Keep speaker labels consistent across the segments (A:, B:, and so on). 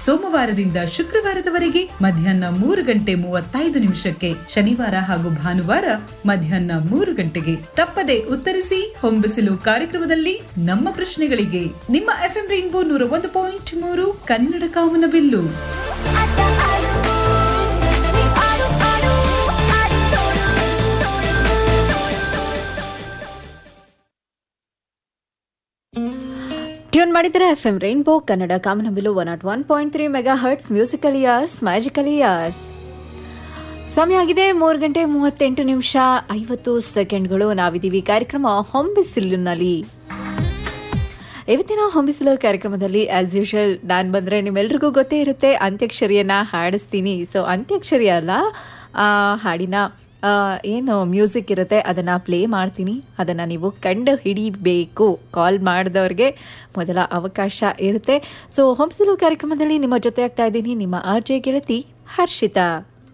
A: ಸೋಮವಾರದಿಂದ ಶುಕ್ರವಾರದವರೆಗೆ ಮಧ್ಯಾಹ್ನ ಮೂರು ಗಂಟೆ ಮೂವತ್ತೈದು ನಿಮಿಷಕ್ಕೆ ಶನಿವಾರ ಹಾಗೂ ಭಾನುವಾರ ಮಧ್ಯಾಹ್ನ ಮೂರು ಗಂಟೆಗೆ ತಪ್ಪದೆ ಉತ್ತರಿಸಿ ಹೊಂಬಿಸಿಲು ಕಾರ್ಯಕ್ರಮದಲ್ಲಿ ನಮ್ಮ ಪ್ರಶ್ನೆಗಳಿಗೆ ನಿಮ್ಮ ಎಫ್ಎಂ ರೈನ್ಬೋ ನೂರ ಒಂದು ಪಾಯಿಂಟ್ ಮೂರು ಕನ್ನಡ ಕಾಮನಬಿಲ್ಲು
B: ಆಟ ಆಡು ನೀ ಆಡು ಆಡು ಆಡಿ ತೋರು
C: ಟ್ಯೂನ್ ಮಾಡಿದರೆ F M rainbow Kannada Kamanabilu one nought one point three mega hertz musical years magical years ಸಮಯ ಆಗಿದೆ ಮೂರು ಗಂಟೆ ಮೂವತ್ತೆಂಟು ನಿಮಿಷ ಐವತ್ತು ಸೆಕೆಂಡ್ಗಳು ನಾವಿದ್ದೀವಿ ಕಾರ್ಯಕ್ರಮ ಹೊಂಬಿಸಿಲಿನಲ್ಲಿ ಇವತ್ತಿನ ಹೊಂಬಿಸಿಲು ಕಾರ್ಯಕ್ರಮದಲ್ಲಿ ಆಸ್ ಯೂಶುವಲ್ ನಾನು ಬಂದರೆ ನಿಮ್ಮೆಲ್ರಿಗೂ ಗೊತ್ತೇ ಇರುತ್ತೆ ಅಂತ್ಯಕ್ಷರಿಯನ್ನ ಹಾಡಿಸ್ತೀನಿ ಸೊ ಅಂತ್ಯಕ್ಷರಿ ಅಲ್ಲ ಆ, ಹಾಡಿನ ಆ, ಏನು ಮ್ಯೂಸಿಕ್ ಇರುತ್ತೆ ಅದನ್ನು ಪ್ಲೇ ಮಾಡ್ತೀನಿ ಅದನ್ನು ನೀವು ಕಂಡು ಹಿಡಿಬೇಕು ಕಾಲ್ ಮಾಡಿದವ್ರಿಗೆ ಮೊದಲ ಅವಕಾಶ ಇರುತ್ತೆ ಸೊ ಹೊಂಬಿಸಿಲು ಕಾರ್ಯಕ್ರಮದಲ್ಲಿ ನಿಮ್ಮ ಜೊತೆ ಆಗ್ತಾ ಇದ್ದೀನಿ ನಿಮ್ಮ ಆರ್ ಜೆ ಗೆಳತಿ ಹರ್ಷಿತಾ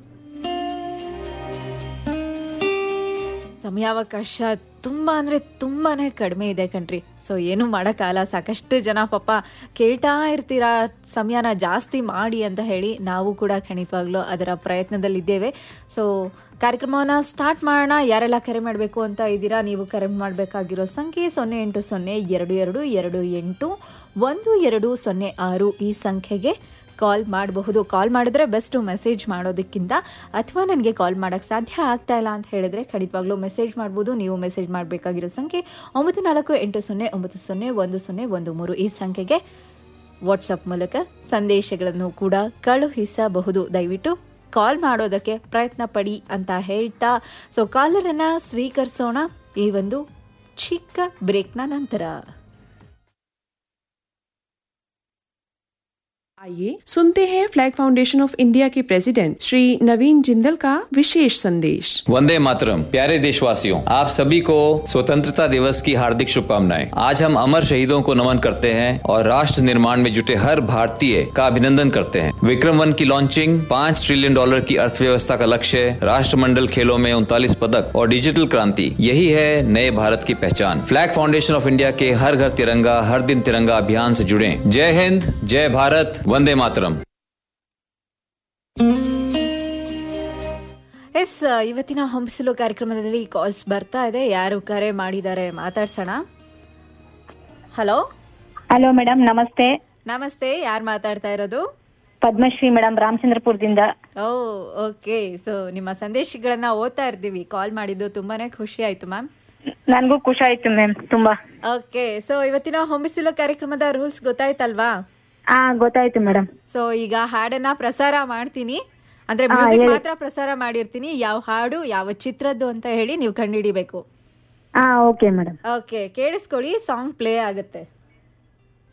C: ಸಮಯಾವಕಾಶ ತುಂಬ ಅಂದರೆ ತುಂಬಾ ಕಡಿಮೆ ಇದೆ ಕಣ್ರಿ ಸೊ ಏನೂ ಮಾಡೋಕ್ಕಾಗಲ್ಲ ಸಾಕಷ್ಟು ಜನ ಪಾಪ ಕೇಳ್ತಾ ಇರ್ತೀರಾ ಸಮಯನ ಜಾಸ್ತಿ ಮಾಡಿ ಅಂತ ಹೇಳಿ ನಾವು ಕೂಡ ಖಂಡಿತವಾಗ್ಲೂ ಅದರ ಪ್ರಯತ್ನದಲ್ಲಿದ್ದೇವೆ ಸೊ ಕಾರ್ಯಕ್ರಮವನ್ನು ಸ್ಟಾರ್ಟ್ ಮಾಡೋಣ ಯಾರೆಲ್ಲ ಕರೆ ಮಾಡಬೇಕು ಅಂತ ಇದ್ದೀರಾ ನೀವು ಕರೆ ಮಾಡಬೇಕಾಗಿರೋ ಸಂಖ್ಯೆ ಸೊನ್ನೆ ಎಂಟು ಸೊನ್ನೆ ಎರಡು ಎರಡು ಎರಡು ಎಂಟು ಒಂದು ಎರಡು ಸೊನ್ನೆ ಆರು ಈ ಸಂಖ್ಯೆಗೆ ಕಾಲ್ ಮಾಡಬಹುದು ಕಾಲ್ ಮಾಡಿದ್ರೆ ಬೆಸ್ಟು ಮೆಸೇಜ್ ಮಾಡೋದಕ್ಕಿಂತ ಅಥವಾ ನನಗೆ ಕಾಲ್ ಮಾಡೋಕ್ಕೆ ಸಾಧ್ಯ ಆಗ್ತಾ ಇಲ್ಲ ಅಂತ ಹೇಳಿದ್ರೆ ಖಂಡಿತವಾಗ್ಲೂ ಮೆಸೇಜ್ ಮಾಡ್ಬೋದು ನೀವು ಮೆಸೇಜ್ ಮಾಡಬೇಕಾಗಿರೋ ಸಂಖ್ಯೆ ಒಂಬತ್ತು ನಾಲ್ಕು ಎಂಟು ಸೊನ್ನೆ ಒಂಬತ್ತು ಸೊನ್ನೆ ಒಂದು ಸೊನ್ನೆ ಒಂದು ಮೂರು ಈ ಸಂಖ್ಯೆಗೆ ವಾಟ್ಸಪ್ ಮೂಲಕ ಸಂದೇಶಗಳನ್ನು ಕೂಡ ಕಳುಹಿಸಬಹುದು ದಯವಿಟ್ಟು ಕಾಲ್ ಮಾಡೋದಕ್ಕೆ ಪ್ರಯತ್ನ ಪಡಿ ಅಂತ ಹೇಳ್ತಾ ಸೊ ಕಾಲರನ್ನು ಸ್ವೀಕರಿಸೋಣ ಈ ಒಂದು ಚಿಕ್ಕ ಬ್ರೇಕ್ನ ನಂತರ
D: आइए सुनते हैं फ्लैग फाउंडेशन ऑफ इंडिया के प्रेसिडेंट श्री नवीन जिंदल का विशेष संदेश
E: वंदे मातरम प्यारे देशवासियों आप सभी को स्वतंत्रता दिवस की हार्दिक शुभकामनाएं आज हम अमर शहीदों को नमन करते हैं और राष्ट्र निर्माण में जुटे हर भारतीय का अभिनंदन करते हैं विक्रम वन की लॉन्चिंग पाँच ट्रिलियन डॉलर की अर्थव्यवस्था का लक्ष्य राष्ट्रमंडल खेलों में उनतालीस पदक और डिजिटल क्रांति यही है नए भारत की पहचान फ्लैग फाउंडेशन ऑफ इंडिया के हर घर तिरंगा हर दिन तिरंगा अभियान से जुड़े जय हिंद जय भारत वंदे मातरम
C: ಎಸ್ ಇವತ್ತಿನ ಹಂಸಲು ಕಾರ್ಯಕ್ರಮದಲ್ಲಿ ಕಾಲ್ಸ್ ಬರ್ತಾ ಇದೆ ಯಾರು ಕರೆ ಮಾಡಿದ್ದಾರೆ ಮಾತಾಡ್ಸೋಣ ಹಲೋ
F: ಹಲೋ ಮೇಡಮ್ ನಮಸ್ತೆ
C: ನಮಸ್ತೆ ಯಾರು ಮಾತಾಡ್ತಾ ಇರೋದು
F: ಪದ್ಮಶ್ರೀ ಮೇಡಮ್ ರಾಮಚಂದ್ರಪುರದಿಂದ
C: ಓ ಓಕೆ ಸೊ ನಿಮ್ಮ ಸಂದೇಶಗಳನ್ನ ಓದ್ತಾ ಇರ್ತೀವಿ ಕಾಲ್ ಮಾಡಿದ್ದು ತುಂಬಾನೇ ಖುಷಿ ಆಯ್ತು ಮ್ಯಾಮ್
F: ನನ್ಗೂ ಖುಷಿ ಆಯ್ತು ಮ್ಯಾಮ್ ತುಂಬಾ
C: ಓಕೆ ಸೊ ಇವತ್ತಿನ ಹೊಂಬಿಸಿಲು ಕಾರ್ಯಕ್ರಮದ ರೂಲ್ಸ್ ಗೊತ್ತಾಯ್ತಲ್ವಾ
F: ಹಾ ಗೊತ್ತಾಯ್ತು ಮೇಡಮ್
C: ಸೊ ಈಗ ಹಾಡನ್ನ ಪ್ರಸಾರ ಮಾಡ್ತೀನಿ ಅಂದ್ರೆ
F: ಹಾ,
C: ಮ್ಯೂಸಿಕ್
F: ಹೇಳಿ.
C: ಮಾತ್ರ ಪ್ರಸಾರ ಮಾಡಿರ್ತೀನಿ ಯಾವ ಹಾಡು ಯಾವ ಚಿತ್ರದ್ದು ಅಂತ ಹೇಳಿ ನೀವು ಕಂಡುಹಿಡಿಬೇಕು
F: ಹಾ ಓಕೆ ಮೇಡಮ್
C: ಓಕೆ ಕೇಳಿಸ್ಕೊಳ್ಳಿ ಸಾಂಗ್ ಪ್ಲೇ ಆಗುತ್ತೆ